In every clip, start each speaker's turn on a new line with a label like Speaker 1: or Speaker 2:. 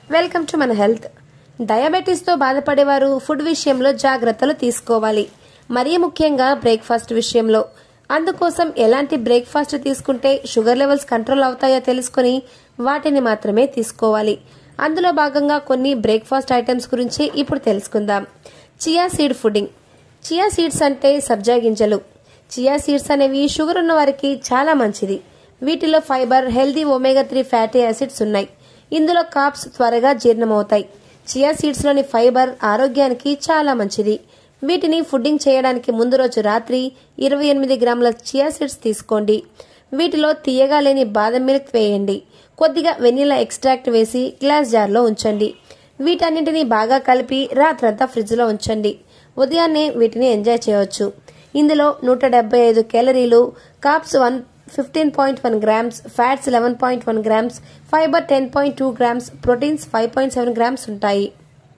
Speaker 1: welcome to మన health డయాబెటీస్తో బాధపడేవారు ఫుడ్ విషయంలో జాగ్రత్తలు తీసుకోవాలి మరీ ముఖ్యంగా బ్రేక్ఫాస్ట్ విషయంలో అందుకోసం ఎలాంటి బ్రేక్ఫాస్ట్ తీసుకుంటే షుగర్ లెవెల్స్ కంట్రోల్ అవుతాయో తెలుసుకుని వాటిని మాత్రమే తీసుకోవాలి అందులో భాగంగా కొన్ని బ్రేక్ఫాస్ట్ ఐటమ్స్ గురించి ఇప్పుడు తెలుసుకుందాం chia seed pudding chia seeds అంటే సబ్జా గింజలు చియా సీడ్స్ అనేవి షుగర్ ఉన్న వారికి చాలా మంచిది వీటిలో fibre healthy omega three fatty acids ఉన్నాయి ఇందులో కాప్స్ త్వరగా జీర్ణమవుతాయి చియా సీడ్స్ లోని ఫైబర్ ఆరోగ్యానికి చాలా మంచిది వీటిని ఫుడ్డింగ్ చేయడానికి ముందు రోజు రాత్రి ఇరవై ఎనిమిది గ్రాముల చియా సీడ్స్ తీసుకోండి వీటిలో తీయగా లేని బాదం మిల్క్ వేయండి కొద్దిగా వెనిలా ఎక్స్ట్రాక్ట్ వేసి గ్లాస్ జార్లో ఉంచండి వీటన్నింటినీ బాగా కలిపి రాత్రంతా ఫ్రిడ్జ్లో ఉంచండి ఉదయాన్నే వీటిని ఎంజాయ్ చేయవచ్చు ఇందులో నూట డెబ్బై ఐదు కేలరీలు carbs one fifteen point one grams fats eleven point one grams fibre ten point two grams proteins five point seven grams ఉంటాయి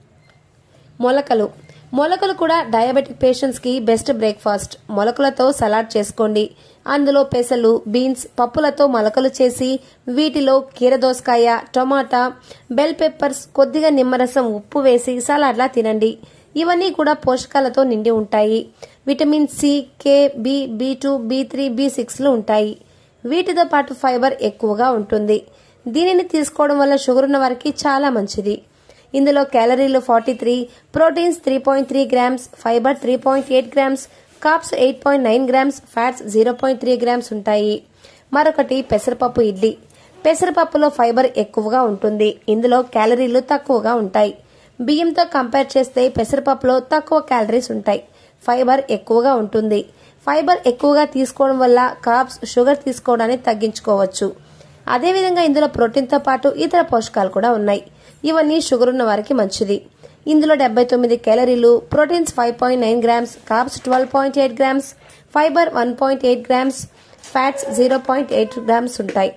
Speaker 1: మొలకలు మొలకలు కూడా డయాబెటిక్ పేషెంట్స్ కి బెస్ట్ బ్రేక్ఫాస్ట్ మొలకలతో సలాడ్ చేసుకోండి అందులో పెసలు బీన్స్ పప్పులతో మొలకలు చేసి వీటిలో కీరదోసకాయ టొమాటా బెల్ పెప్పర్స్ కొద్దిగా నిమ్మరసం ఉప్పు వేసి సలాడ్లా తినండి ఇవన్నీ కూడా పోషకాలతో నిండి ఉంటాయి vitamin C K B B two B three B సిక్స్లు ఉంటాయి వీటితో పాటు ఫైబర్ ఎక్కువగా ఉంటుంది దీనిని తీసుకోవడం వల్ల షుగర్ ఉన్న వారికి చాలా మంచిది ఇందులో క్యాలరీలు forty three proteins three point three grams fibre three point eight grams carbs eight point nine grams fats zero point three grams ఉంటాయి మరొకటి పెసరపప్పు ఇడ్లీ పెసరపప్పులో ఫైబర్ ఎక్కువగా ఉంటుంది ఇందులో క్యాలరీలు తక్కువగా ఉంటాయి బియ్యంతో కంపేర్ చేస్తే పెసరపప్పులో తక్కువ క్యాలరీస్ ఉంటాయి ఫైబర్ ఎక్కువగా ఉంటుంది ఫైబర్ ఎక్కువగా తీసుకోవడం వల్ల కాప్స్ షుగర్ తీసుకోవడాన్ని తగ్గించుకోవచ్చు అదేవిధంగా ఇందులో ప్రోటీన్తో పాటు ఇతర పోషకాలు కూడా ఉన్నాయి ఇవన్నీ షుగర్ ఉన్న వారికి మంచిది ఇందులో డెబ్బై తొమ్మిది క్యాలరీలు proteins five point nine grams carbs twelve point eight grams fibre one point eight grams fats zero point eight grams ఉంటాయి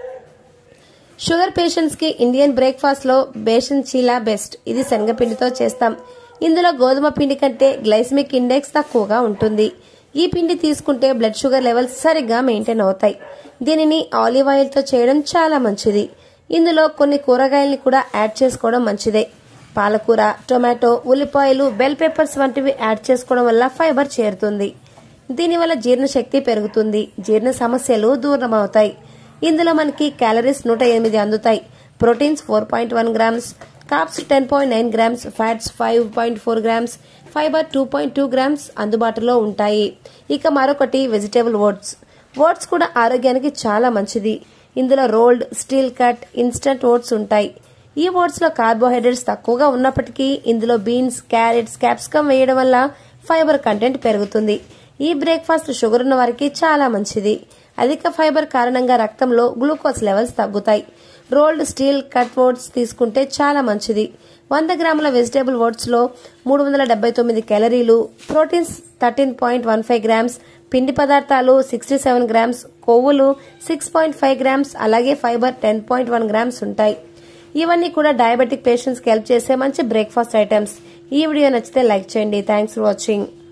Speaker 1: షుగర్ పేషెంట్స్ కి ఇండియన్ బ్రేక్ఫాస్ట్ లో బేషన్ చీలా బెస్ట్ ఇది శనగపిండితో చేస్తాం ఇందులో గోధుమ పిండి కంటే గ్లైసమిక్ ఇండెక్స్ తక్కువగా ఉంటుంది ఈ పిండి తీసుకుంటే బ్లడ్ షుగర్ లెవెల్స్ సరిగ్గా మెయింటైన్ అవుతాయి దీనిని ఆలివ్ ఆయిల్ తో చేయడం చాలా మంచిది ఇందులో కొన్ని కూరగాయల్ని కూడా యాడ్ చేసుకోవడం మంచిదే పాలకూర టొమాటో ఉల్లిపాయలు బెల్ పెప్పర్స్ వంటివి యాడ్ చేసుకోవడం వల్ల ఫైబర్ చేరుతుంది దీనివల్ల జీర్ణశక్తి పెరుగుతుంది జీర్ణ సమస్యలు దూరమవుతాయి ఇందులో మనకి క్యాలరీస్ నూట ఎనిమిది అందుతాయి proteins four point one grams carbs ten point nine grams fats five point four grams fibre two point two grams అందుబాటులో ఉంటాయి ఇక మరొకటి వెజిటేబుల్ ఓట్స్ ఓట్స్ కూడా ఆరోగ్యానికి చాలా మంచిది ఇందులో rolled steel cut instant oats ఉంటాయి ఈ ఓట్స్ లో కార్బోహైడ్రేట్స్ తక్కువగా ఉన్నప్పటికీ ఇందులో బీన్స్ క్యారెట్స్ క్యాప్సికమ్ వేయడం వల్ల ఫైబర్ కంటెంట్ పెరుగుతుంది ఈ బ్రేక్ఫాస్ట్ షుగర్ ఉన్న వారికి చాలా మంచిది అధిక ఫైబర్ కారణంగా రక్తంలో గ్లూకోజ్ లెవెల్స్ తగ్గుతాయి రోల్డ్ స్టీల్ కట్ ఓట్స్ తీసుకుంటే చాలా మంచిది వంద గ్రాముల వెజిటేబుల్ ఓట్స్ లో మూడు వందల డెబ్బై తొమ్మిది క్యాలరీలు proteins thirteen point one five grams పిండి పదార్థాలు సిక్స్టీ సెవెన్ గ్రామ్స్ కొవ్వులు సిక్స్ పాయింట్ ఫైవ్ గ్రామ్స్ అలాగే fibre ten point one grams ఉంటాయి ఇవన్నీ కూడా డయాబెటిక్ పేషెంట్స్కి హెల్ప్ చేసే మంచి బ్రేక్ఫాస్ట్ ఐటమ్స్ ఈ వీడియో నచ్చితే లైక్ చేయండి థ్యాంక్స్ ఫర్ వాచింగ్